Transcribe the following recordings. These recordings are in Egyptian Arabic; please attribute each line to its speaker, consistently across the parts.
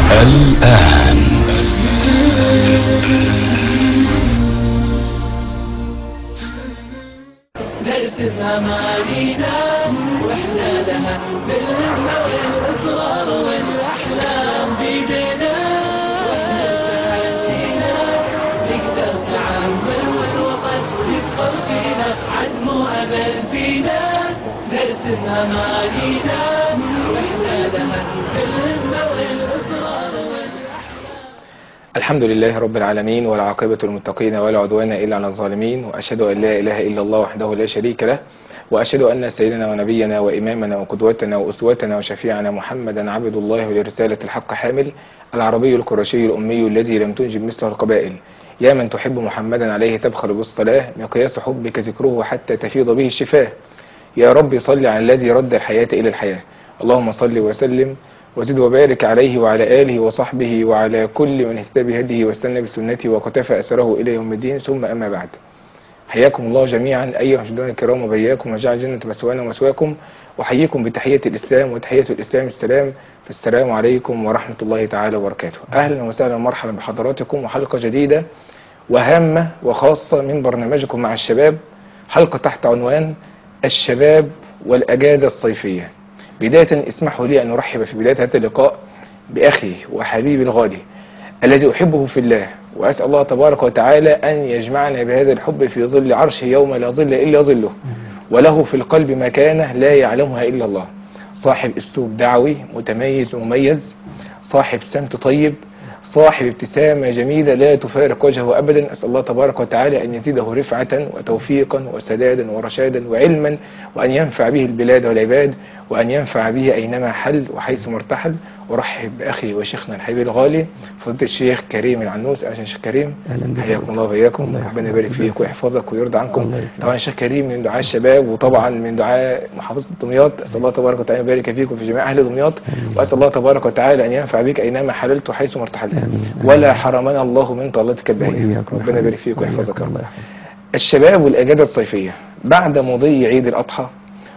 Speaker 1: الآن
Speaker 2: نرسم أمانينا وإحنا لها بالهمة والإصرار والأحلام بيدنا وإحنا استعدينا نقدر نعمر والوطن يدخل فينا عزم وأمل فينا نرسم أمانينا وإحنا لها بالهمة والإصرار والأحلام
Speaker 3: الحمد لله رب العالمين والعاقبة للمتقين ولا عدوان إلا على الظالمين وأشهد أن لا إله إلا الله وحده لا شريك له وأشهد أن سيدنا ونبينا وإمامنا وقدوتنا وأسوتنا وشفيعنا محمدا عبد الله ولرسالة الحق حامل العربي القرشي الأمي الذي لم تنجب مثله القبائل يا من تحب محمدا عليه تبخل بالصلاة مقياس حبك ذكره حتى تفيض به الشفاه يا رب صل على الذي رد الحياة إلى الحياة اللهم صل وسلم وزد وبارك عليه وعلى آله وصحبه وعلى كل من اهتدى بهديه واستنى بسنته وقتفى أثره إلى يوم الدين ثم أما بعد حياكم الله جميعا أيها المشاهدون الكرام وبياكم وجعل جنة مسوانا ومسواكم وحييكم بتحية الإسلام وتحية الإسلام السلام فالسلام عليكم ورحمة الله تعالى وبركاته أهلا وسهلا ومرحبا بحضراتكم وحلقة جديدة وهامة وخاصة من برنامجكم مع الشباب حلقة تحت عنوان الشباب والأجازة الصيفية بداية اسمحوا لي أن أرحب في بداية هذا اللقاء بأخي وحبيبي الغالي الذي أحبه في الله وأسأل الله تبارك وتعالى أن يجمعنا بهذا الحب في ظل عرشه يوم لا ظل إلا ظله وله في القلب مكانة لا يعلمها إلا الله صاحب أسلوب دعوي متميز ومميز صاحب سمت طيب صاحب ابتسامة جميلة لا تفارق وجهه أبدا أسأل الله تبارك وتعالى أن يزيده رفعة وتوفيقا وسدادا ورشادا وعلما وأن ينفع به البلاد والعباد وأن ينفع به أينما حل وحيث مرتحل أرحب بأخي وشيخنا الحبيب الغالي فضيلة الشيخ كريم العنوس أهلا شيخ كريم
Speaker 4: أهلا بك.
Speaker 3: حياكم الله وإياكم
Speaker 4: الله
Speaker 3: ربنا
Speaker 4: يحفظك.
Speaker 3: يبارك فيك ويحفظك ويرضى عنكم
Speaker 4: الله يكرمك.
Speaker 3: طبعا الشيخ كريم من دعاء الشباب وطبعا من دعاء محافظة دمياط أسأل الله تبارك وتعالى أن يبارك فيك وفي جميع أهل دمياط وأسأل الله تبارك وتعالى أن ينفع بك أينما حللت وحيث ما ارتحلت
Speaker 4: آمين.
Speaker 3: ولا حرمنا الله من طلتك البهية
Speaker 4: وإياكم
Speaker 3: ربنا يبارك فيك
Speaker 4: وإياكم.
Speaker 3: ويحفظك يا رب.
Speaker 4: الله يحفظك.
Speaker 3: الشباب والأجازة الصيفية بعد مضي عيد الأضحى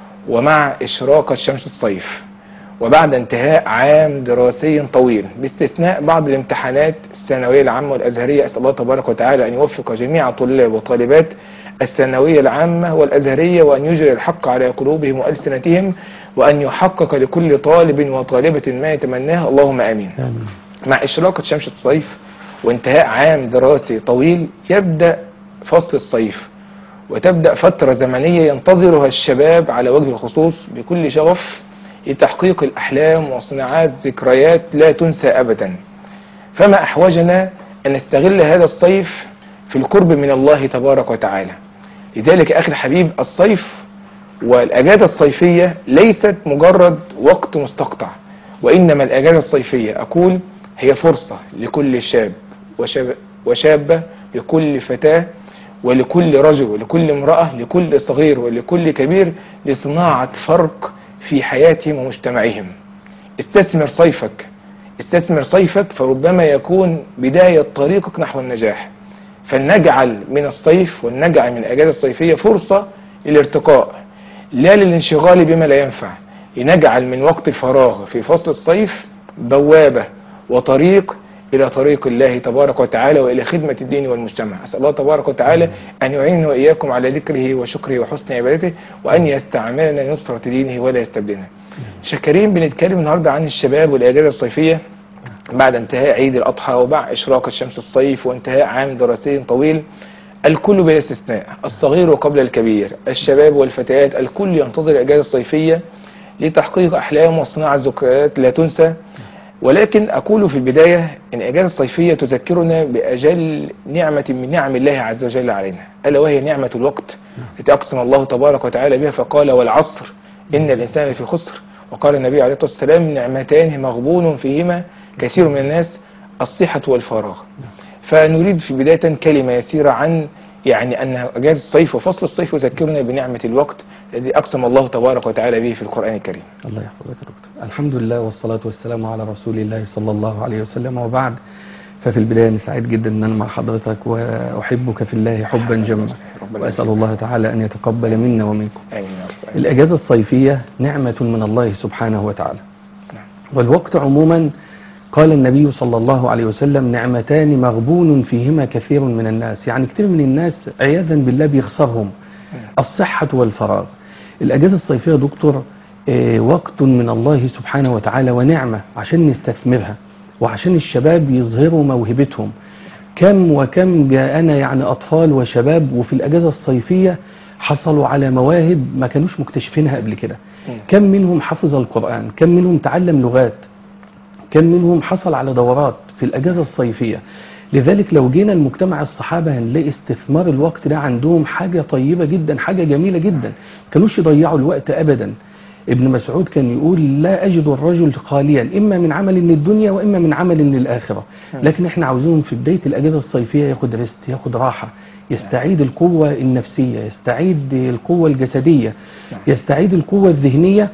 Speaker 3: ومع إشراقة شمس الصيف وبعد انتهاء عام دراسي طويل باستثناء بعض الامتحانات الثانوية العامة والأزهرية أسأل الله تبارك وتعالى أن يوفق جميع طلاب وطالبات الثانوية العامة والأزهرية وأن يجري الحق على قلوبهم وألسنتهم وأن يحقق لكل طالب وطالبة ما يتمناه اللهم آمين
Speaker 4: آمين.
Speaker 3: مع إشراقة شمس الصيف وانتهاء عام دراسي طويل يبدأ فصل الصيف وتبدأ فترة زمنية ينتظرها الشباب على وجه الخصوص بكل شغف لتحقيق الأحلام وصناعات ذكريات لا تنسى أبدا فما أحوجنا أن نستغل هذا الصيف في القرب من الله تبارك وتعالى لذلك أخي الحبيب الصيف والأجازة الصيفية ليست مجرد وقت مستقطع وإنما الأجازة الصيفية أقول هي فرصة لكل شاب وشاب وشابة لكل فتاة ولكل رجل ولكل امرأة لكل صغير ولكل كبير لصناعة فرق في حياتهم ومجتمعهم استثمر صيفك استثمر صيفك فربما يكون بداية طريقك نحو النجاح فلنجعل من الصيف ولنجعل من الأجازة الصيفية فرصة للارتقاء لا للانشغال بما لا ينفع لنجعل من وقت الفراغ في فصل الصيف بوابة وطريق إلى طريق الله تبارك وتعالى وإلى خدمة الدين والمجتمع أسأل الله تبارك وتعالى أن يعيننا وإياكم على ذكره وشكره وحسن عبادته وأن يستعملنا لنصرة دينه ولا يستبدلنا شكرين بنتكلم النهاردة عن الشباب والأجازة الصيفية بعد انتهاء عيد الأضحى وبعد إشراق الشمس الصيف وانتهاء عام دراسي طويل الكل بلا استثناء الصغير قبل الكبير الشباب والفتيات الكل ينتظر الأجازة الصيفية لتحقيق أحلام وصناعة ذكريات لا تنسى ولكن أقول في البداية أن الأجازة الصيفية تذكرنا بأجل نعمة من نعم الله عز وجل علينا ألا وهي نعمة الوقت التي أقسم الله تبارك وتعالى بها فقال والعصر إن الإنسان لفي خسر وقال النبي عليه الصلاة والسلام نعمتان مغبون فيهما كثير من الناس الصحة والفراغ فنريد في بداية كلمة يسيرة عن يعني أن أجازة الصيف وفصل الصيف يذكرنا بنعمة الوقت الذي أقسم الله تبارك وتعالى به في القرآن الكريم
Speaker 4: الله يحفظك يا دكتور الحمد لله والصلاة والسلام على رسول الله صلى الله عليه وسلم وبعد ففي البداية أنا سعيد جدا أن أنا مع حضرتك وأحبك في الله حبا جما
Speaker 3: ربنا
Speaker 4: وأسأل الله تعالى أن يتقبل منا ومنكم
Speaker 3: آمين يا رب
Speaker 4: الأجازة الصيفية نعمة من الله سبحانه وتعالى والوقت عموما قال النبي صلى الله عليه وسلم نعمتان مغبون فيهما كثير من الناس يعني كثير من الناس عياذا بالله بيخسرهم الصحة والفراغ الأجازة الصيفية يا دكتور آه، وقت من الله سبحانه وتعالى ونعمة عشان نستثمرها وعشان الشباب يظهروا موهبتهم كم وكم جاءنا يعني أطفال وشباب وفي الأجازة الصيفية حصلوا على مواهب ما كانوش مكتشفينها قبل كده كم منهم حفظ القرآن كم منهم تعلم لغات كم منهم حصل على دورات في الأجازة الصيفية لذلك لو جينا المجتمع الصحابة هنلاقي استثمار الوقت ده عندهم حاجة طيبة جدا حاجة جميلة جدا كانوش يضيعوا الوقت أبدا ابن مسعود كان يقول لا أجد الرجل خاليا إما من عمل للدنيا وإما من عمل للآخرة لكن احنا عاوزينهم في بداية الأجازة الصيفية ياخد ريست ياخد راحة يستعيد القوة النفسية يستعيد القوة الجسدية يستعيد القوة الذهنية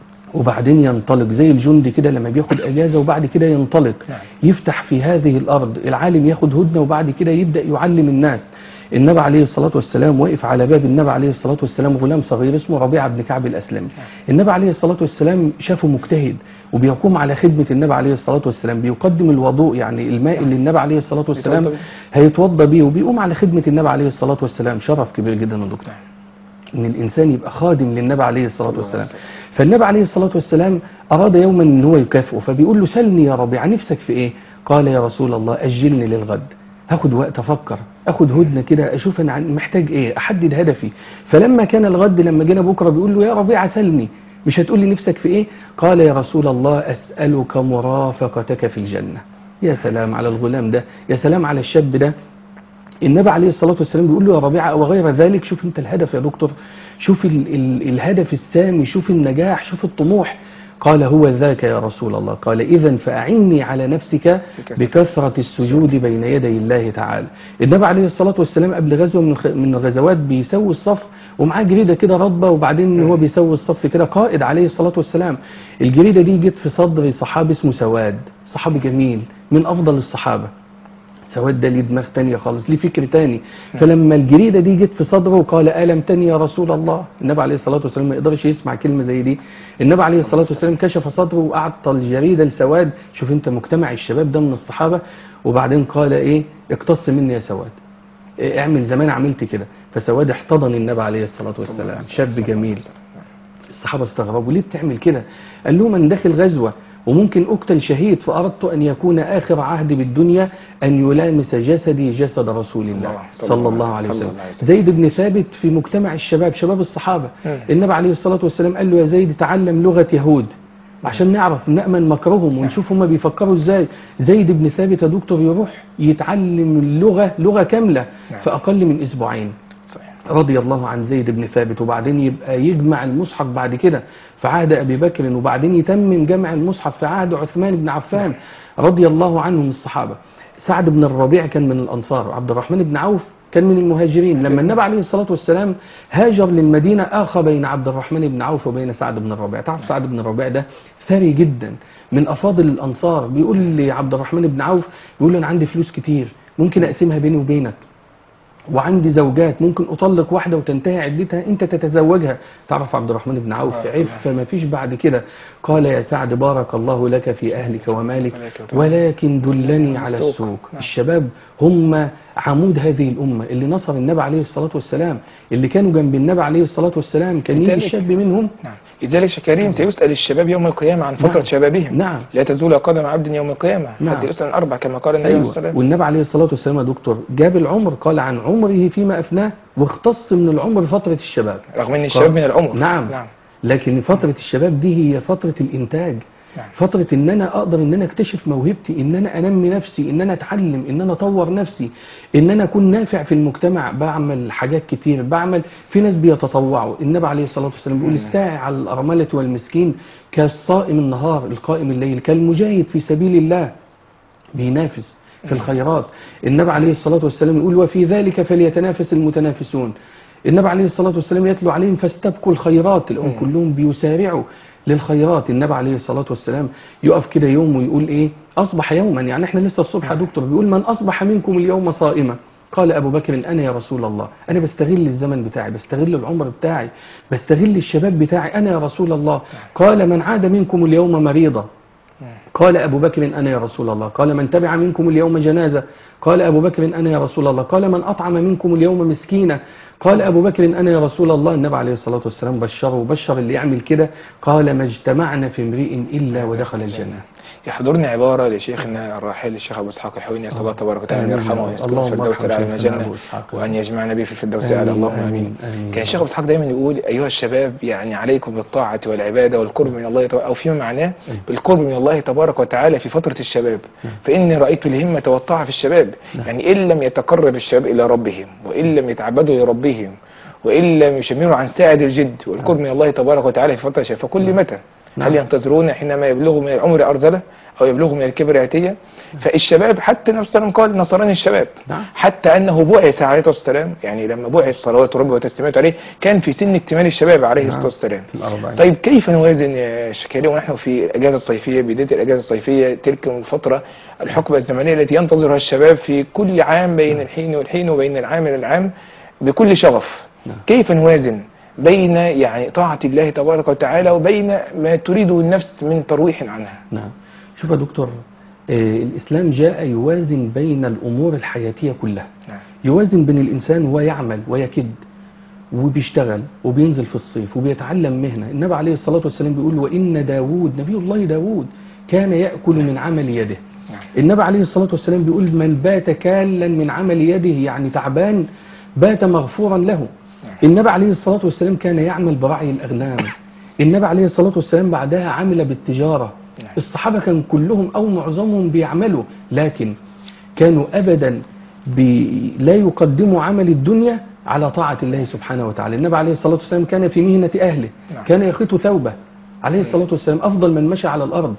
Speaker 4: وبعدين ينطلق زي الجندي كده لما بياخد اجازه وبعد كده ينطلق
Speaker 3: نعم.
Speaker 4: يفتح في هذه الارض العالم ياخد هدنه وبعد كده يبدا يعلم الناس النبي عليه الصلاه والسلام واقف على باب النبي عليه الصلاه والسلام غلام صغير اسمه ربيعه بن كعب الاسلمي النبي عليه الصلاه والسلام شافه مجتهد وبيقوم على خدمه النبي عليه الصلاه والسلام بيقدم الوضوء يعني الماء اللي النبي عليه الصلاه والسلام
Speaker 3: بيه.
Speaker 4: هيتوضى بيه وبيقوم على خدمه النبي عليه الصلاه والسلام شرف كبير جدا يا دكتور ان الانسان يبقى خادم للنبي عليه الصلاه
Speaker 3: صلى الله
Speaker 4: والسلام
Speaker 3: عليه وسلم.
Speaker 4: فالنبي عليه الصلاه والسلام اراد يوما ان هو يكافئه فبيقول له سلني يا ربيع نفسك في ايه قال يا رسول الله اجلني للغد هاخد وقت افكر اخد هدنه كده اشوف انا عن- محتاج ايه احدد هدفي فلما كان الغد لما جينا بكره بيقول له يا ربيع سلني مش هتقول لي نفسك في ايه قال يا رسول الله اسالك مرافقتك في الجنه يا سلام على الغلام ده يا سلام على الشاب ده النبي عليه الصلاة والسلام بيقول له يا ربيعة وغير ذلك شوف انت الهدف يا دكتور شوف ال ال الهدف السامي شوف النجاح شوف الطموح قال هو ذاك يا رسول الله قال إذا فأعني على نفسك بكثرة السجود بين يدي الله تعالى النبي عليه الصلاة والسلام قبل غزوة من الخ- من الغزوات بيسوي الصف ومعاه جريدة كده رطبة وبعدين هو بيسوي الصف كده قائد عليه الصلاة والسلام الجريدة دي جت في صدر صحابي اسمه سواد صحابي جميل من أفضل الصحابة سواد ده ليه دماغ تانية خالص ليه فكر تاني فلما الجريدة دي جت في صدره قال ألم تاني يا رسول الله النبي عليه الصلاة والسلام ما يقدرش يسمع كلمة زي دي النبي عليه الصلاة والسلام كشف صدره وأعطى الجريدة لسواد شوف انت مجتمع الشباب ده من الصحابة وبعدين قال ايه اقتص مني يا سواد إيه اعمل زمان عملت كده فسواد احتضن النبي عليه الصلاة والسلام شاب جميل الصحابة استغربوا ليه بتعمل كده قال لهم أنا داخل غزوة وممكن أقتل شهيد فأردت أن يكون آخر عهدي بالدنيا أن يلامس جسدي جسد رسول الله
Speaker 3: الله
Speaker 4: صلى الله عليه
Speaker 3: صلى
Speaker 4: وسلم
Speaker 3: الله عليه وسلم.
Speaker 4: زيد بن ثابت في مجتمع الشباب شباب الصحابة
Speaker 3: مم.
Speaker 4: النبي عليه الصلاة والسلام قال له يا زيد تعلم لغة يهود عشان نعرف نأمن مكرهم ونشوف هما بيفكروا ازاي زيد بن ثابت يا دكتور يروح يتعلم اللغة لغة كاملة
Speaker 3: نعم.
Speaker 4: في أقل من أسبوعين
Speaker 3: صحيح
Speaker 4: رضي الله عن زيد بن ثابت وبعدين يبقى يجمع المصحف بعد كده في عهد أبي بكر وبعدين يتمم جمع المصحف في عهد عثمان بن عفان رضي الله عنهم الصحابة سعد بن الربيع كان من الأنصار عبد الرحمن بن عوف كان من المهاجرين لما النبي عليه الصلاة والسلام هاجر للمدينة آخى بين عبد الرحمن بن عوف وبين سعد بن الربيع تعرف سعد بن الربيع ده ثري جدا من أفاضل الأنصار بيقول لعبد الرحمن بن عوف بيقول له أنا عندي فلوس كتير ممكن أقسمها بيني وبينك وعندي زوجات ممكن اطلق واحده وتنتهي عدتها انت تتزوجها تعرف عبد الرحمن بن عوف عفه ما فيش بعد كده قال يا سعد بارك الله لك في اهلك ومالك ولكن دلني على
Speaker 3: السوق.
Speaker 4: السوق
Speaker 3: نعم.
Speaker 4: الشباب هم عمود هذه الامه اللي نصر النبي عليه الصلاه والسلام اللي كانوا جنب النبي عليه الصلاه والسلام كان يجي
Speaker 3: لذلك-
Speaker 4: الشاب منهم
Speaker 3: نعم لذلك يا كريم سيسأل الشباب يوم القيامة عن فترة
Speaker 4: نعم.
Speaker 3: شبابهم
Speaker 4: نعم.
Speaker 3: لا تزول قدم عبد يوم القيامة
Speaker 4: نعم.
Speaker 3: حتى يسأل عن أربع كما قال النبي عليه
Speaker 4: ايوه
Speaker 3: الصلاة والسلام
Speaker 4: والنبي عليه الصلاه والسلام يا دكتور جاب العمر قال عن عمره فيما افناه واختص من العمر فتره الشباب
Speaker 3: رغم أن الشباب من العمر
Speaker 4: نعم.
Speaker 3: نعم
Speaker 4: لكن فترة الشباب دي هي فترة الإنتاج
Speaker 3: نعم.
Speaker 4: فترة إن أنا أقدر إن أنا أكتشف موهبتي إن أنا أنمي نفسي إن أنا أتعلم إن أنا أطور نفسي إن أنا أكون نافع في المجتمع بعمل حاجات كتير بعمل في ناس بيتطوعوا النبي عليه الصلاة والسلام بيقول الساعي على الأرملة والمسكين كالصائم النهار القائم الليل كالمجاهد في سبيل الله بينافس في الخيرات النبي عليه الصلاة والسلام يقول وفي ذلك فليتنافس المتنافسون النبي عليه الصلاة والسلام يتلو عليهم فاستبقوا الخيرات الأم كلهم بيسارعوا للخيرات النبي عليه الصلاة والسلام يقف كده يوم ويقول إيه أصبح يوما يعني إحنا لسه الصبح يا دكتور بيقول من أصبح منكم اليوم صائما قال أبو بكر أنا يا رسول الله أنا بستغل الزمن بتاعي بستغل العمر بتاعي بستغل الشباب بتاعي أنا يا رسول الله قال من عاد منكم اليوم مريضا قال أبو بكر أنا يا رسول الله قال من تبع منكم اليوم جنازة قال أبو بكر أنا يا رسول الله قال من أطعم منكم اليوم مسكينة قال أبو بكر أنا يا رسول الله النبي عليه الصلاة والسلام بشره وبشر اللي يعمل كده قال ما اجتمعنا في امرئ إلا ودخل الجنة
Speaker 3: يحضرني عبارة لشيخنا الراحل الشيخ أبو إسحاق الحويني أسأل الله تبارك وتعالى أن
Speaker 4: آمين.
Speaker 3: يرحمه ويسكنه في
Speaker 4: اللهم
Speaker 3: الفردوس
Speaker 4: ارحم
Speaker 3: الأعلى من
Speaker 4: شيخنا
Speaker 3: الجنة
Speaker 4: أبو إسحاق.
Speaker 3: وأن يجمعنا به في الفردوس
Speaker 4: آمين.
Speaker 3: الأعلى اللهم
Speaker 4: آمين.
Speaker 3: آمين
Speaker 4: آمين.
Speaker 3: كان الشيخ أبو إسحاق دايما يقول أيها الشباب يعني عليكم بالطاعة والعبادة والقرب من الله تبارك أو فيما معناه بالقرب من الله تبارك وتعالى في فترة الشباب فإني رأيت الهمة والطاعة في الشباب يعني إن لم يتقرب الشباب إلى ربهم وإن لم يتعبدوا لربهم وإن لم يشمروا عن ساعد الجد والقرب من الله تبارك وتعالى في فترة الشباب فكل متى هل
Speaker 4: نعم.
Speaker 3: ينتظرون حينما يبلغوا من العمر أرذلة أو يبلغوا من الكبر عتية فالشباب حتى النبي صلى الله عليه وسلم قال نصراني الشباب
Speaker 4: نعم.
Speaker 3: حتى أنه بعث عليه الصلاة والسلام يعني لما بعث صلوات ربي وتسليماته عليه كان في سن اكتمال الشباب عليه
Speaker 4: نعم.
Speaker 3: الصلاة والسلام
Speaker 4: في الأربعين.
Speaker 3: طيب كيف نوازن يا شكالي ونحن في الأجازة الصيفية بداية الأجازة الصيفية تلك الفترة الحقبة الزمنية التي ينتظرها الشباب في كل عام بين الحين والحين وبين العام إلى العام بكل شغف
Speaker 4: نعم.
Speaker 3: كيف نوازن بين يعني طاعة الله تبارك وتعالى وبين ما تريده النفس من ترويح عنها
Speaker 4: نعم شوف يا دكتور آه، الإسلام جاء يوازن بين الأمور الحياتية كلها
Speaker 3: نعم.
Speaker 4: يوازن بين الإنسان وهو يعمل ويكد وبيشتغل وبينزل في الصيف وبيتعلم مهنة النبي عليه الصلاة والسلام بيقول وإن داود نبي الله داود كان يأكل من عمل يده النبي عليه الصلاة والسلام بيقول من بات كالا من عمل يده يعني تعبان بات مغفورا له النبي عليه الصلاة والسلام كان يعمل برعي الأغنام النبي عليه الصلاة والسلام بعدها عمل بالتجارة الصحابة كان كلهم أو معظمهم بيعملوا لكن كانوا أبدا بي لا يقدموا عمل الدنيا على طاعة الله سبحانه وتعالى النبي عليه الصلاة والسلام كان في مهنة أهله
Speaker 3: نعم.
Speaker 4: كان يخيط ثوبه عليه الصلاة والسلام أفضل من مشى على الأرض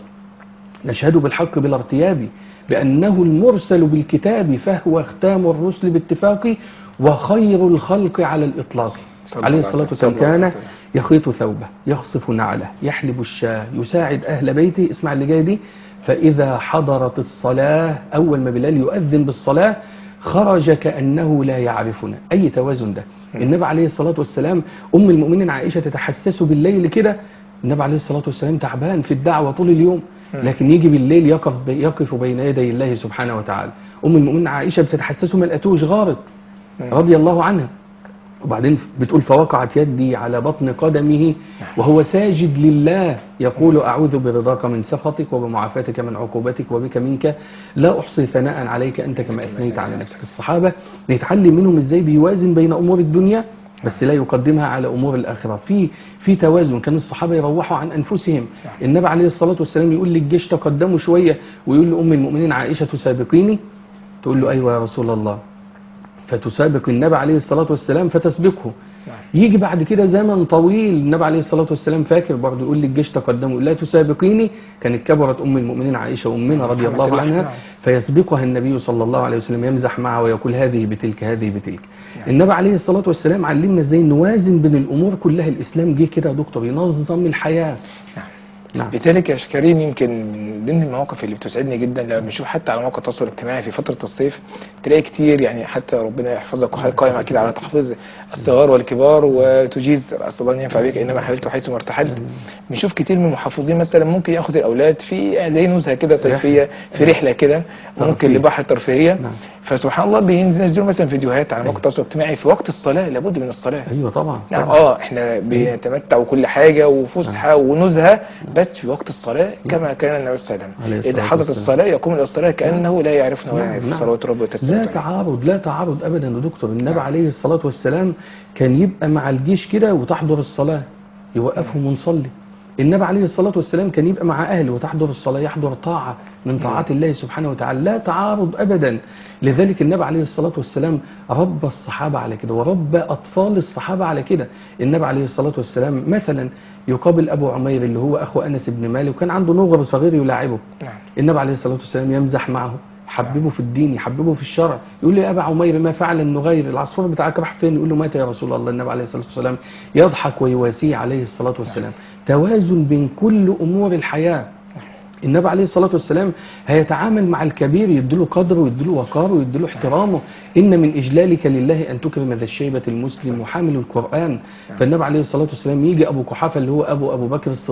Speaker 4: نشهد بالحق بلا ارتياب بأنه المرسل بالكتاب فهو ختام الرسل باتفاق وخير الخلق على الإطلاق
Speaker 3: صلى
Speaker 4: عليه
Speaker 3: الله
Speaker 4: الصلاة
Speaker 3: عليه
Speaker 4: والسلام
Speaker 3: وسلم.
Speaker 4: كان يخيط ثوبه يخصف نعله يحلب الشاة يساعد أهل بيته اسمع اللي جاي دي فإذا حضرت الصلاة أول ما بلال يؤذن بالصلاة خرج كأنه لا يعرفنا أي توازن ده النبي عليه الصلاة والسلام أم المؤمنين عائشة تتحسس بالليل كده النبي عليه الصلاة والسلام تعبان في الدعوة طول اليوم لكن يجي بالليل يقف يقف بين يدي الله سبحانه وتعالى أم المؤمنين عائشة بتتحسسه ما لقتوش غارت رضي الله عنها وبعدين بتقول فوقعت يدي على بطن قدمه وهو ساجد لله يقول أعوذ برضاك من سخطك وبمعافاتك من عقوبتك وبك منك لا أحصي ثناء عليك أنت كما أثنيت على نفسك الصحابة نتعلم منهم إزاي بيوازن بين أمور الدنيا بس لا يقدمها على أمور الآخرة في في توازن كان الصحابة يروحوا عن أنفسهم النبي عليه الصلاة والسلام يقول للجيش تقدموا شوية ويقول لأم المؤمنين عائشة تسابقيني تقول له أيوة يا رسول الله فتسابق النبي عليه الصلاة والسلام فتسبقه يجي بعد كده زمن طويل النبي عليه الصلاة والسلام فاكر برضه يقول للجيش تقدموا لا تسابقيني كانت كبرت أم المؤمنين عائشة أمنا رضي
Speaker 3: رحمة
Speaker 4: الله
Speaker 3: الله
Speaker 4: عنها
Speaker 3: نعم.
Speaker 4: فيسبقها النبي صلى الله عليه وسلم يمزح معها ويقول هذه بتلك هذه بتلك النبي عليه الصلاة والسلام علمنا ازاي نوازن بين الأمور كلها الإسلام جه كده يا دكتور ينظم الحياة نعم
Speaker 3: لذلك يا شكرين يمكن من ضمن المواقف اللي بتسعدني جدا لما بنشوف حتى على مواقع التواصل الاجتماعي في فتره الصيف تلاقي كتير يعني حتى ربنا يحفظك وحضرتك قائم اكيد على تحفيظ الصغار والكبار وتجيز اسال الله ان ينفع بك انما حللت حيث ما ارتحلت بنشوف كتير من المحافظين مثلا ممكن ياخد الاولاد في زي نزهه كده صيفيه في رحله كده ممكن
Speaker 4: ترفيه.
Speaker 3: لبحر ترفيهيه
Speaker 4: نعم.
Speaker 3: فسبحان الله بينزلوا مثلا فيديوهات على مواقع التواصل الاجتماعي في وقت الصلاه لابد من الصلاه
Speaker 4: أيوة طبعا
Speaker 3: نعم
Speaker 4: طبعا.
Speaker 3: اه احنا بنتمتع وكل حاجة وفسحة ونزهة بس في وقت الصلاة كما كان النبي صلى الله عليه
Speaker 4: عليه
Speaker 3: وسلم إذا
Speaker 4: الصلاة
Speaker 3: حضرت
Speaker 4: والسلام.
Speaker 3: الصلاة يقوم إلى الصلاة كأنه لا يعرفنا ولا
Speaker 4: نعم،
Speaker 3: يعرف
Speaker 4: نعم.
Speaker 3: صلوات ربه
Speaker 4: لا
Speaker 3: وتسليمه عليه.
Speaker 4: تعارض لا تعارض ابدا يا دكتور النبي عليه الصلاه والسلام كان يبقى مع الجيش كده وتحضر الصلاه يوقفهم ونصلي النبي عليه الصلاه والسلام كان يبقى مع اهله وتحضر الصلاه يحضر طاعه من طاعات الله سبحانه وتعالى لا تعارض ابدا لذلك النبي عليه الصلاه والسلام ربى الصحابه على كده وربى اطفال الصحابه على كده النبي عليه الصلاه والسلام مثلا يقابل ابو عمير اللي هو اخو انس بن مالك وكان عنده نغر صغير يلاعبه
Speaker 3: نعم
Speaker 4: النبي عليه الصلاة والسلام يمزح معه حببه في الدين يحببه في الشرع يقول لي يا أبا عمير ما فعل النغير العصفور بتاعك راح فين يقول له مات يا رسول الله النبي عليه الصلاة والسلام يضحك ويواسيه عليه الصلاة والسلام توازن بين كل أمور الحياة النبي عليه الصلاة والسلام هيتعامل مع الكبير يديله قدره ويديله وقاره ويديله احترامه إن من إجلالك لله أن تكرم ذا الشيبة المسلم وحامل القرآن فالنبي عليه الصلاة والسلام يجي أبو قحافة اللي هو أبو أبو بكر الصديق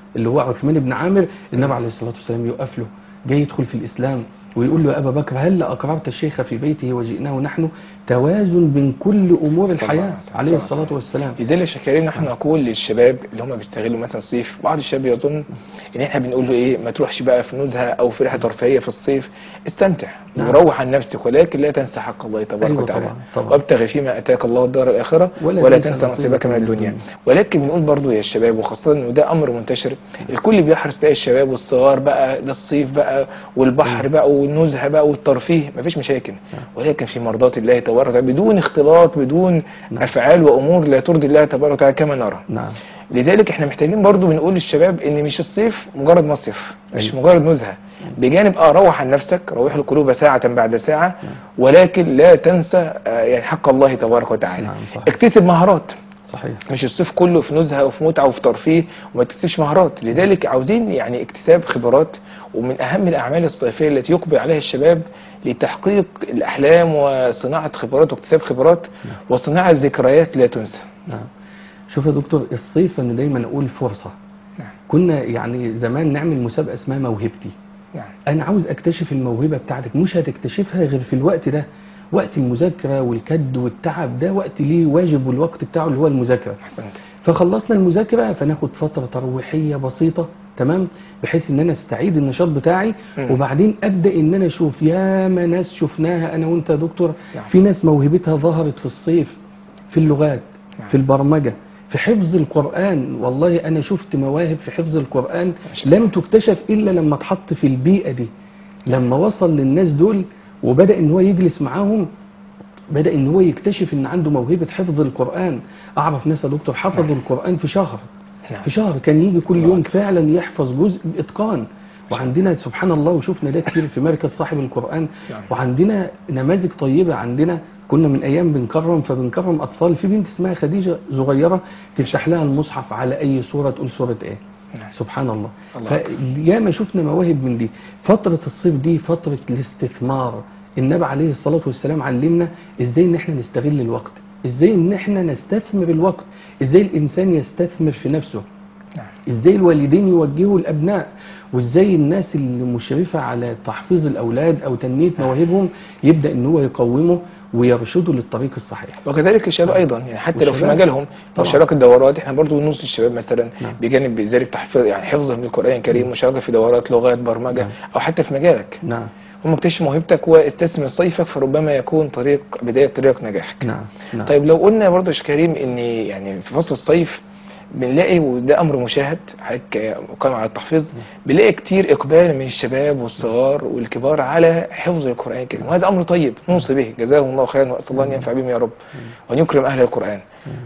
Speaker 4: اللي هو عثمان بن عامر النبي عليه الصلاه والسلام يقف له جاي يدخل في الاسلام ويقول له يا ابا بكر هل اقررت الشيخ في بيته وجئناه نحن توازن بين كل امور
Speaker 3: صلى الله
Speaker 4: الحياه
Speaker 3: عليه وسلم.
Speaker 4: عليه
Speaker 3: صلى الله
Speaker 4: الصلاه
Speaker 3: عليه
Speaker 4: والسلام
Speaker 3: لذلك شكرين نحن نقول للشباب اللي هم بيستغلوا مثلا الصيف بعض الشباب يظن ان احنا بنقول له ايه ما تروحش بقى في نزهه او في رحله ترفيهيه في الصيف استمتع
Speaker 4: نعم.
Speaker 3: وروح عن نفسك ولكن لا تنسى حق الله تبارك
Speaker 4: أيوة
Speaker 3: وتعالى
Speaker 4: طبعا، طبعا.
Speaker 3: وابتغ فيما اتاك الله الدار الاخره
Speaker 4: ولا
Speaker 3: ولا,
Speaker 4: تنسى
Speaker 3: تنسى نصيبك من الدنيا ولكن بنقول برضو يا الشباب وخاصه انه ده امر منتشر الكل بيحرص بقى الشباب والصغار بقى ده الصيف بقى والبحر بقى والنزهه بقى والترفيه مفيش مشاكل ولكن في مرضات الله تبارك وتعالى بدون اختلاط بدون افعال وامور لا ترضي الله تبارك وتعالى كما نرى
Speaker 4: نعم
Speaker 3: لذلك احنا محتاجين برضو بنقول للشباب ان مش الصيف مجرد مصيف مش مجرد نزهه بجانب اه روح عن نفسك روح القلوب ساعة بعد ساعة ولكن لا تنسى آه، يعني حق الله تبارك وتعالى
Speaker 4: نعم، صح.
Speaker 3: اكتسب مهارات
Speaker 4: صحيح
Speaker 3: مش الصيف كله في نزهه وفي متعه وفي ترفيه وما تكتسبش مهارات لذلك عاوزين يعني اكتساب خبرات ومن اهم الاعمال الصيفيه التي يقبل عليها الشباب لتحقيق الاحلام وصناعه خبرات واكتساب خبرات وصناعه ذكريات لا تنسى
Speaker 4: نعم شوف يا دكتور الصيف انا دايما اقول فرصه
Speaker 3: نعم.
Speaker 4: كنا يعني زمان نعمل مسابقه اسمها موهبتي
Speaker 3: نعم
Speaker 4: انا عاوز اكتشف الموهبه بتاعتك مش هتكتشفها غير في الوقت ده وقت المذاكره والكد والتعب ده وقت ليه واجب والوقت بتاعه اللي هو المذاكره
Speaker 3: احسنت
Speaker 4: فخلصنا المذاكره فناخد فتره ترويحيه بسيطه تمام بحيث ان انا استعيد النشاط بتاعي
Speaker 3: مم.
Speaker 4: وبعدين ابدا ان انا اشوف يا ما ناس شفناها انا وانت يا دكتور
Speaker 3: نعم.
Speaker 4: في ناس موهبتها ظهرت في الصيف في اللغات
Speaker 3: نعم.
Speaker 4: في البرمجه في حفظ القرآن والله أنا شفت مواهب في حفظ القرآن
Speaker 3: شاء الله.
Speaker 4: لم تكتشف إلا لما اتحط في البيئة دي لما وصل للناس دول وبدأ إن هو يجلس معاهم بدأ إن هو يكتشف إن عنده موهبة حفظ القرآن أعرف ناس يا دكتور حفظوا القرآن في شهر
Speaker 3: نعم.
Speaker 4: في شهر كان يجي كل يوم فعلا يحفظ جزء بإتقان وعندنا سبحان الله وشفنا ده كتير في مركز صاحب القرآن
Speaker 3: نعم.
Speaker 4: وعندنا نماذج طيبة عندنا كنا من أيام بنكرم فبنكرم أطفال في بنت اسمها خديجة صغيرة تفتح لها المصحف على أي سورة تقول سورة إيه
Speaker 3: نعم.
Speaker 4: سبحان الله
Speaker 3: الله
Speaker 4: فياما شفنا مواهب من دي فترة الصيف دي فترة الاستثمار النبي عليه الصلاة والسلام علمنا ازاي ان احنا نستغل الوقت ازاي ان احنا نستثمر الوقت ازاي الانسان يستثمر في نفسه
Speaker 3: نعم
Speaker 4: ازاي الوالدين يوجهوا الابناء وازاي الناس اللي مشرفة على تحفيظ الاولاد او تنمية مواهبهم يبدأ ان هو يقومه ويرشده للطريق الصحيح
Speaker 3: وكذلك الشباب ايضا يعني حتى لو في
Speaker 4: والشباب.
Speaker 3: مجالهم لو
Speaker 4: طبعا.
Speaker 3: شاركوا الدورات احنا برضو نص الشباب مثلا
Speaker 4: نعم.
Speaker 3: بجانب ذلك تحفيظ يعني حفظهم للقران الكريم مشاركه في دورات لغات برمجه
Speaker 4: نعم.
Speaker 3: او حتى في مجالك
Speaker 4: نعم
Speaker 3: هم اكتشف موهبتك واستثمر صيفك فربما يكون طريق بدايه طريق نجاحك
Speaker 4: نعم نعم
Speaker 3: طيب لو قلنا برضو يا شيخ كريم ان يعني في فصل الصيف بنلاقي وده امر مشاهد حضرتك قائم على التحفيظ بنلاقي كتير اقبال من الشباب والصغار والكبار على حفظ القران الكريم وهذا امر طيب نوصي به جزاهم الله خيرا واسال الله ان ينفع بهم يا رب وان يكرم اهل القران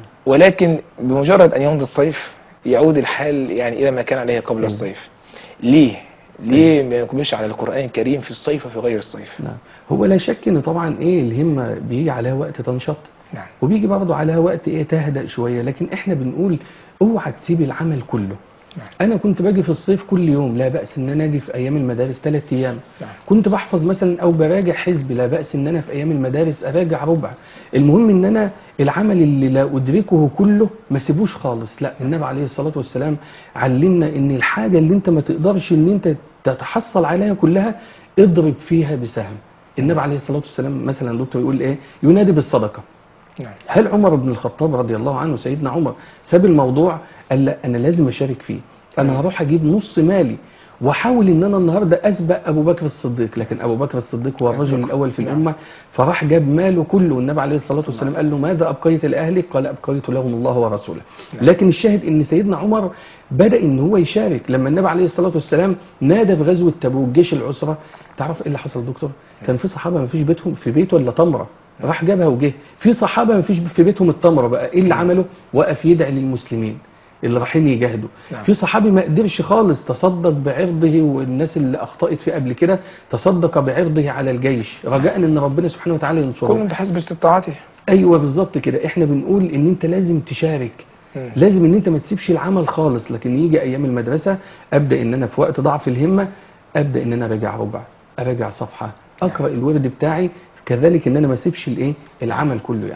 Speaker 3: ولكن بمجرد ان يمضي الصيف يعود الحال يعني الى ما كان عليه قبل الصيف ليه ليه ما يقبلش على القران الكريم في الصيف وفي غير الصيف
Speaker 4: نعم هو لا شك ان طبعا ايه الهمة بيجي عليها وقت تنشط
Speaker 3: نعم
Speaker 4: وبيجي برضه عليها وقت ايه تهدأ شوية لكن احنا بنقول اوعى تسيب العمل كله
Speaker 3: نعم.
Speaker 4: انا كنت باجي في الصيف كل يوم لا بأس ان انا اجي في ايام المدارس ثلاث ايام
Speaker 3: نعم.
Speaker 4: كنت بحفظ مثلا او براجع حزب لا بأس ان انا في ايام المدارس اراجع ربع المهم ان انا العمل اللي لا ادركه كله ما سيبوش خالص لا النبي عليه الصلاة والسلام علمنا ان الحاجة اللي انت ما تقدرش ان انت تتحصل عليها كلها اضرب فيها بسهم النبي عليه الصلاة والسلام مثلا دكتور يقول ايه ينادي بالصدقة
Speaker 3: نعم
Speaker 4: هل عمر بن الخطاب رضي الله عنه سيدنا عمر ساب الموضوع قال لا انا لازم اشارك فيه انا هروح اجيب نص مالي واحاول ان انا النهارده اسبق ابو بكر الصديق لكن ابو بكر الصديق هو الرجل
Speaker 3: أسبق.
Speaker 4: الاول في
Speaker 3: نعم.
Speaker 4: الامه فراح جاب ماله كله والنبي عليه الصلاه والسلام قال له ماذا ابقيت لاهلك قال ابقيت لهم الله ورسوله لكن الشاهد ان سيدنا عمر بدا ان هو يشارك لما النبي عليه الصلاه والسلام نادى في غزوه تبوك جيش العسره تعرف ايه اللي حصل يا دكتور كان في صحابه ما فيش بيتهم في بيته الا تمره راح جابها وجه في صحابه ما فيش في بيتهم التمره بقى ايه اللي عمله وقف يدعي للمسلمين اللي رايحين يجاهدوا
Speaker 3: نعم.
Speaker 4: في صحابي ما قدرش خالص تصدق بعرضه والناس اللي اخطأت فيه قبل كده تصدق بعرضه على الجيش رجاء ان ربنا سبحانه وتعالى
Speaker 3: كل
Speaker 4: ينصره
Speaker 3: من بحسب استطاعته
Speaker 4: ايوه بالظبط كده احنا بنقول ان انت لازم تشارك
Speaker 3: مم.
Speaker 4: لازم ان انت ما تسيبش العمل خالص لكن يجي ايام المدرسه ابدا ان انا في وقت ضعف الهمه ابدا ان انا اراجع ربع اراجع صفحه اقرا الورد بتاعي كذلك ان انا ما اسيبش الايه العمل كله يعني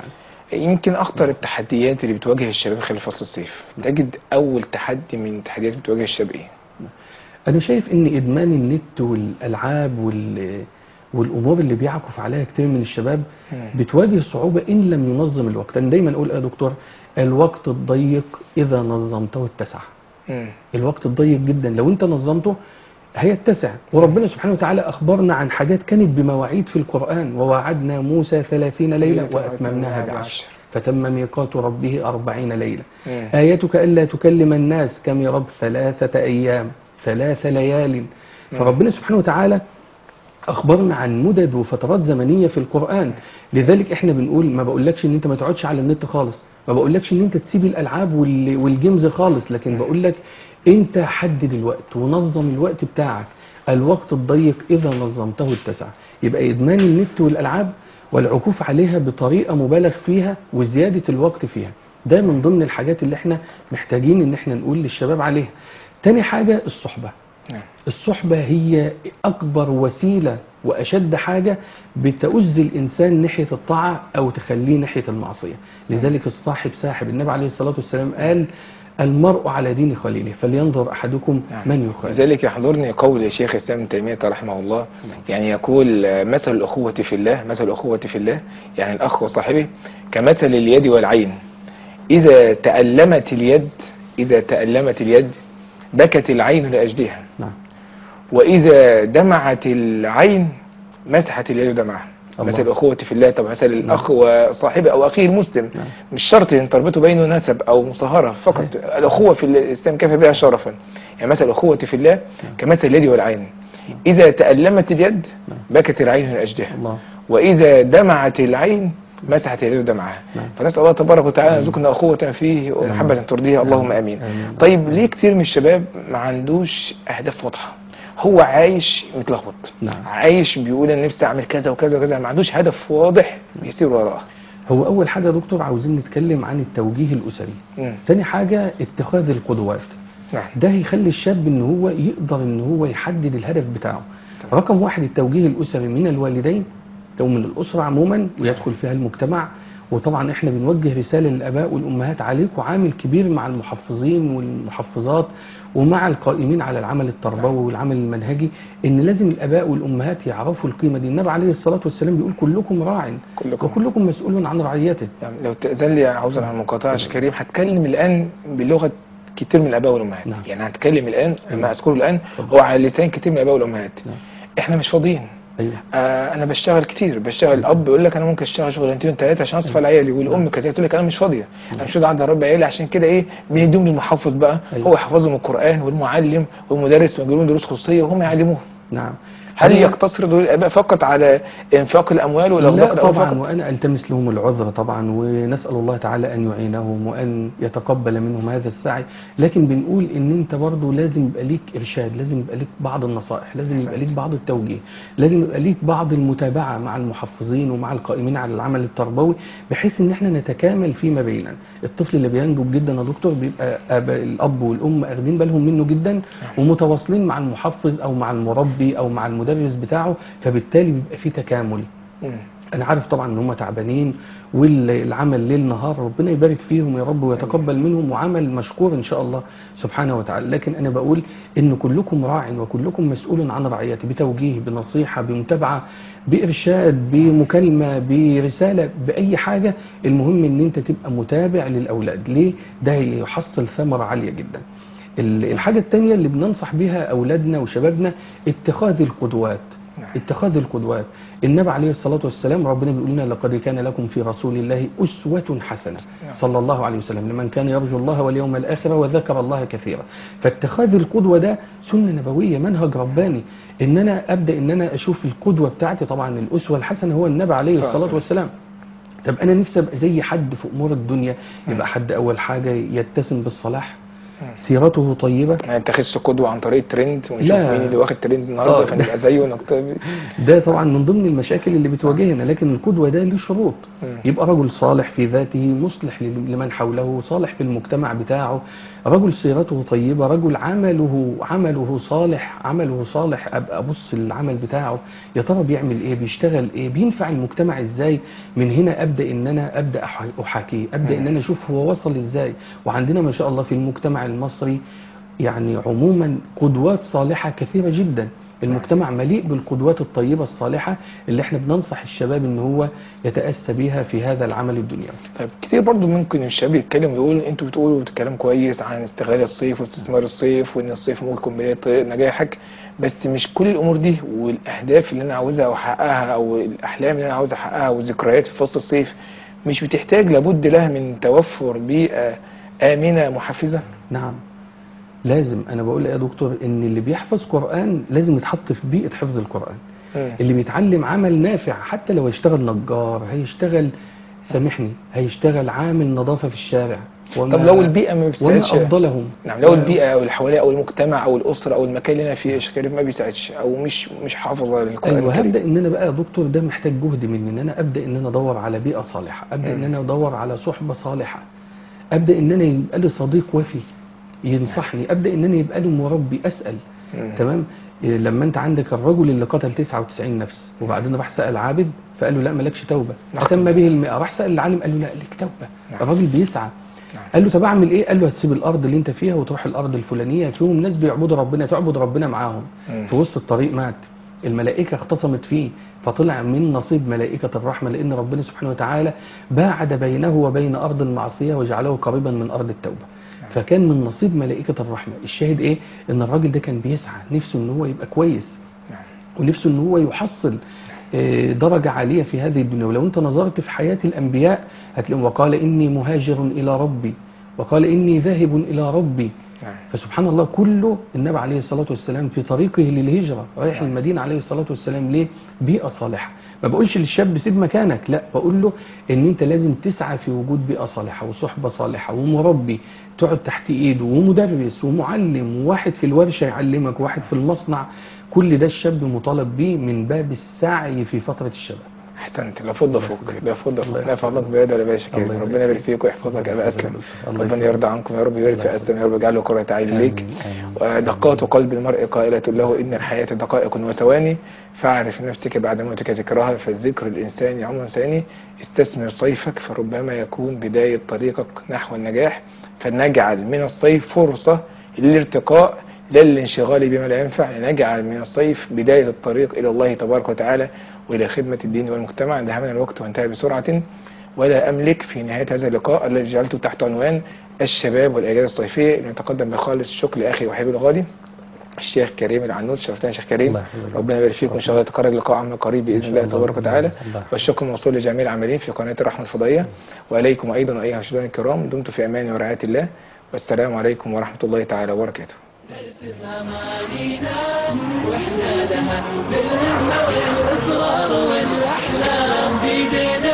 Speaker 3: يمكن اخطر التحديات اللي بتواجه الشباب خلال فصل الصيف تجد اول تحدي من التحديات اللي بتواجه الشباب ايه
Speaker 4: انا شايف ان ادمان النت والالعاب وال والامور اللي بيعكف عليها كتير من الشباب
Speaker 3: مم.
Speaker 4: بتواجه صعوبه ان لم ينظم الوقت انا دايما اقول يا دكتور الوقت الضيق اذا نظمته اتسع
Speaker 3: مم.
Speaker 4: الوقت الضيق جدا لو انت نظمته هيتسع وربنا سبحانه وتعالى أخبرنا عن حاجات كانت بمواعيد في القرآن ووعدنا موسى ثلاثين ليلة
Speaker 3: ليلة
Speaker 4: وأتممناها بعشر فتم ميقات ربه أربعين ليلة
Speaker 3: مم.
Speaker 4: آيتك ألا تكلم الناس كم يا رب ثلاثة أيام ثلاث ليال فربنا سبحانه وتعالى أخبرنا عن مدد وفترات زمنية في القرآن لذلك إحنا بنقول ما بقولكش إن أنت ما تقعدش على النت خالص ما بقولكش إن أنت تسيب الألعاب وال- والجيمز خالص لكن بقولك أنت حدد الوقت ونظم الوقت بتاعك الوقت الضيق إذا نظمته اتسع يبقى إدمان النت والألعاب والعكوف عليها بطريقة مبالغ فيها وزيادة الوقت فيها ده من ضمن الحاجات اللي احنا محتاجين ان احنا نقول للشباب عليها تاني حاجة الصحبة
Speaker 3: نعم.
Speaker 4: الصحبة هي أكبر وسيلة وأشد حاجة بتؤذي الإنسان ناحية الطاعة أو تخليه ناحية المعصية لذلك الصاحب ساحب النبي عليه الصلاة والسلام قال المرء على دين خليله فلينظر أحدكم
Speaker 3: نعم.
Speaker 4: من يخالف
Speaker 3: لذلك يحضرني قول شيخ الاسلام ابن تيميه رحمه الله يعني يقول آه، مثل الاخوه في الله مثل الاخوه في الله يعني الاخ وصاحبه كمثل اليد والعين اذا تالمت اليد اذا تالمت اليد بكت العين لاجلها
Speaker 4: نعم
Speaker 3: واذا دمعت العين مسحت اليد دمعها
Speaker 4: الله.
Speaker 3: مثل الاخوه في الله طب مثل الاخ وصاحبه او اخيه المسلم
Speaker 4: نعم.
Speaker 3: مش شرط ان تربطه بينه نسب او مصاهره فقط الاخوه في الاسلام كفى بها شرفا يعني مثل الاخوه في الله كمثل اليد والعين اذا تالمت اليد بكت العين من اجلها
Speaker 4: الله
Speaker 3: واذا دمعت العين مسحت اليد دمعها
Speaker 4: نعم.
Speaker 3: فنسال الله تبارك وتعالى ان يرزقنا اخوه فيه ومحبه ترضيها اللهم امين
Speaker 4: آمين.
Speaker 3: طيب ليه كتير من الشباب ما عندوش اهداف واضحه هو عايش متلخبط
Speaker 4: نعم.
Speaker 3: عايش بيقول انا نفسي اعمل كذا وكذا وكذا ما عندوش هدف واضح يسير وراه
Speaker 4: هو أول حاجة يا دكتور عاوزين نتكلم عن التوجيه الأسري
Speaker 3: مم.
Speaker 4: تاني حاجة اتخاذ القدوات
Speaker 3: نعم
Speaker 4: ده هيخلي الشاب ان هو يقدر ان هو يحدد الهدف بتاعه رقم واحد التوجيه الاسري من الوالدين او من الاسره عموما ويدخل فيها المجتمع وطبعا احنا بنوجه رساله للاباء والامهات عليكم عامل كبير مع المحفظين والمحفظات ومع القائمين على العمل التربوي والعمل المنهجي ان لازم الاباء والامهات يعرفوا القيمه دي النبي عليه الصلاه والسلام بيقول كلكم راع
Speaker 3: كلكم.
Speaker 4: وكلكم مسؤول عن رعيته
Speaker 3: يعني لو تأذن لي عاوزا عن المقاطعة يا شيخ كريم هتكلم الآن بلغة كتير من الآباء والأمهات
Speaker 4: نعم.
Speaker 3: يعني هتكلم الآن
Speaker 4: أيوة.
Speaker 3: ما أذكره الآن
Speaker 4: اتفضل.
Speaker 3: هو على لسان كتير من الآباء والأمهات
Speaker 4: نعم.
Speaker 3: إحنا مش فاضيين
Speaker 4: ايوه
Speaker 3: آه أنا بشتغل كتير بشتغل الأب يقول لك أنا ممكن أشتغل شغلانتين ثلاثة عشان أصرف على عيالي والأم كذلك تقول لك أنا مش فاضية أنا مش قاعد أربي عيالي عشان كده إيه بنديهم للمحفظ بقى
Speaker 4: أيوة.
Speaker 3: هو يحفظهم القرآن والمعلم والمدرس ويجيب لهم دروس خصوصية وهم يعلموهم
Speaker 4: نعم
Speaker 3: هل
Speaker 4: أنا-
Speaker 3: يقتصر دور الآباء فقط على إنفاق الأموال والأخلاق
Speaker 4: لا
Speaker 3: الأول
Speaker 4: طبعا
Speaker 3: فقط؟
Speaker 4: وانا التمس لهم العذر طبعا ونسال الله تعالى ان يعينهم وان يتقبل منهم هذا السعي لكن بنقول ان انت برضو لازم يبقى ليك ارشاد لازم يبقى ليك بعض النصائح لازم يبقى ليك بعض التوجيه لازم يبقى ليك بعض المتابعه مع المحفظين ومع القائمين على العمل التربوي بحيث ان احنا نتكامل فيما بيننا الطفل اللي بينجب جدا يا دكتور بيبقى آباء الاب والام اخدين بالهم منه جدا ومتواصلين مع المحفظ او مع المربي او مع المدرس بتاعه فبالتالي بيبقى في تكامل
Speaker 3: مم.
Speaker 4: انا عارف طبعا ان هم تعبانين والعمل ليل نهار ربنا يبارك فيهم يا رب ويتقبل منهم وعمل مشكور ان شاء الله سبحانه وتعالى لكن انا بقول ان كلكم راع وكلكم مسؤول عن رعيته بتوجيه بنصيحه بمتابعه بارشاد بمكالمه برساله باي حاجه المهم ان انت تبقى متابع للاولاد ليه ده يحصل ثمره عاليه جدا ال- الحاجه الثانيه اللي بننصح بيها اولادنا وشبابنا اتخاذ القدوات
Speaker 3: نعم.
Speaker 4: اتخاذ القدوات النبي عليه الصلاة والسلام ربنا بيقول لنا لقد كان لكم في رسول الله أسوة حسنة
Speaker 3: نعم.
Speaker 4: صلى الله عليه وسلم لمن كان يرجو الله واليوم الآخر وذكر الله كثيرا فاتخاذ القدوة ده سنة نبوية منهج رباني ان انا ابدا ان انا اشوف القدوة بتاعتي طبعا الأسوة الحسنة هو النبي عليه
Speaker 3: صلى الله عليه
Speaker 4: الصلاة والسلام طب انا نفسي ابقى زي حد في امور الدنيا يبقى حد اول حاجة يتسم بالصلاح سيرته طيبة
Speaker 3: ما نتخذش قدوة عن طريق الترند ونشوف
Speaker 4: لا.
Speaker 3: مين اللي واخد ترند النهارده
Speaker 4: آه.
Speaker 3: فنبقى زيه ونقتبس
Speaker 4: ده طبعا من ضمن المشاكل اللي بتواجهنا لكن القدوة ده له شروط
Speaker 3: مم.
Speaker 4: يبقى رجل صالح في ذاته مصلح لمن حوله صالح في المجتمع بتاعه رجل سيرته طيبة رجل عمله عمله صالح عمله صالح أبقى أبص العمل بتاعه يا ترى بيعمل إيه بيشتغل إيه بينفع المجتمع إزاي من هنا أبدأ إن أنا أبدأ أح- أحاكيه أبدأ إن أنا أشوف هو وصل إزاي وعندنا ما شاء الله في المجتمع المصري يعني عموما قدوات صالحة كثيرة جدا المجتمع مليء بالقدوات الطيبة الصالحة اللي احنا بننصح الشباب ان هو يتأسى بها في هذا العمل الدنيوي
Speaker 3: طيب كتير برضو ممكن الشباب يتكلم ويقول انتوا بتقولوا كلام كويس عن استغلال الصيف واستثمار الصيف وان الصيف ممكن يكون بداية طريق نجاحك بس مش كل الامور دي والاهداف اللي انا عاوزها احققها او الاحلام اللي انا عاوز احققها والذكريات في فصل الصيف مش بتحتاج لابد لها من توفر بيئة آمنة محفزة
Speaker 4: نعم لازم انا بقول يا دكتور ان اللي بيحفظ قرآن لازم يتحط في بيئة حفظ القرآن
Speaker 3: مم.
Speaker 4: اللي بيتعلم عمل نافع حتى لو هيشتغل نجار هيشتغل سامحني هيشتغل عامل نظافة في الشارع وما
Speaker 3: طب لو البيئة ما
Speaker 4: وما
Speaker 3: بتساعدش
Speaker 4: افضلهم
Speaker 3: نعم لو البيئة او اللي حواليه او المجتمع او الاسرة او المكان اللي انا فيه يا شيخ كريم ما بيساعدش او مش مش حافظة للقرآن
Speaker 4: ايوه
Speaker 3: الكريم
Speaker 4: هبدا ان انا بقى يا دكتور ده محتاج جهد مني ان انا ابدا ان انا ادور على بيئه صالحه ابدا ان
Speaker 3: مم.
Speaker 4: انا ادور على صحبه صالحه ابدا ان انا يبقى لي صديق وفي ينصحني ابدا ان انا يبقى لي مربي اسال
Speaker 3: مم.
Speaker 4: تمام إيه، لما انت عندك الرجل اللي قتل 99 نفس وبعدين راح سال عابد فقال له لا مالكش توبه
Speaker 3: نعم.
Speaker 4: ختم به المئة راح سال العالم قال له لا لك توبه
Speaker 3: نعم.
Speaker 4: الراجل بيسعى
Speaker 3: نعم.
Speaker 4: قال له طب اعمل ايه قال له هتسيب الارض اللي انت فيها وتروح الارض الفلانيه فيهم ناس بيعبدوا ربنا تعبد ربنا معاهم
Speaker 3: مم.
Speaker 4: في وسط الطريق مات الملائكة اختصمت فيه فطلع من نصيب ملائكة الرحمة لأن ربنا سبحانه وتعالى باعد بينه وبين أرض المعصية وجعله قريبا من أرض التوبة فكان من نصيب ملائكة الرحمة الشاهد إيه إن الراجل ده كان بيسعى نفسه إن هو يبقى كويس
Speaker 3: نعم.
Speaker 4: ونفسه إن هو يحصل آه، درجة عالية في هذه الدنيا ولو أنت نظرت في حياة الأنبياء هتلاقي وقال إني مهاجر إلى ربي وقال إني ذاهب إلى ربي
Speaker 3: نعم.
Speaker 4: فسبحان الله كله النبي عليه الصلاة والسلام في طريقه للهجرة رايح
Speaker 3: نعم.
Speaker 4: المدينة عليه الصلاة والسلام ليه بيئة صالحة ما بقولش للشاب سيب مكانك لا بقول له ان انت لازم تسعى في وجود بيئة صالحة وصحبة صالحة ومربي تقعد تحت ايده ومدرس ومعلم وواحد في الورشة يعلمك وواحد في المصنع كل ده الشاب مطالب بيه من باب السعي في فترة الشباب
Speaker 3: احسنت لا فضة فوق لا فضة فوق
Speaker 4: الله
Speaker 3: لا فضلك بيد ولا باشا كريم
Speaker 4: الله
Speaker 3: ربنا يبارك فيك ويحفظك يا ابا اسلم
Speaker 4: الله
Speaker 3: ربنا
Speaker 4: يخليك.
Speaker 3: يرضى عنكم يا رب يبارك في اسلم يا رب يجعله قرة عين ليك
Speaker 4: آمين، آمين.
Speaker 3: ودقات قلب المرء قائلة له إن الحياة دقائق وثواني فاعرف نفسك بعد موتك ذكرها فالذكر الإنسان عمر ثاني استثمر صيفك فربما يكون بداية طريقك نحو النجاح فلنجعل من الصيف فرصة للارتقاء لا للانشغال بما لا ينفع لنجعل من الصيف بداية الطريق إلى الله تبارك وتعالى وإلى خدمة الدين والمجتمع انتهى الوقت وانتهى بسرعة ولا أملك في نهاية هذا اللقاء الذي جعلته تحت عنوان الشباب والأجازة الصيفية نتقدم بخالص الشكر لأخي وحبيبي الغالي الشيخ كريم العنود شرفتنا يا شيخ كريم
Speaker 4: الله يحفظك.
Speaker 3: ربنا يبارك فيكم ان شاء الله يتكرر اللقاء عما قريب باذن الله
Speaker 4: الله.
Speaker 3: تبارك وتعالى
Speaker 4: الله.
Speaker 3: والشكر موصول لجميع العاملين في قناه الرحمه الفضائيه واليكم ايضا ايها المشاهدين الكرام دمتم في امان ورعايه الله والسلام عليكم ورحمه الله تعالى وبركاته
Speaker 2: نرسم أمانينا وإحنا لها بالهمة والإصرار والأحلام بيدينا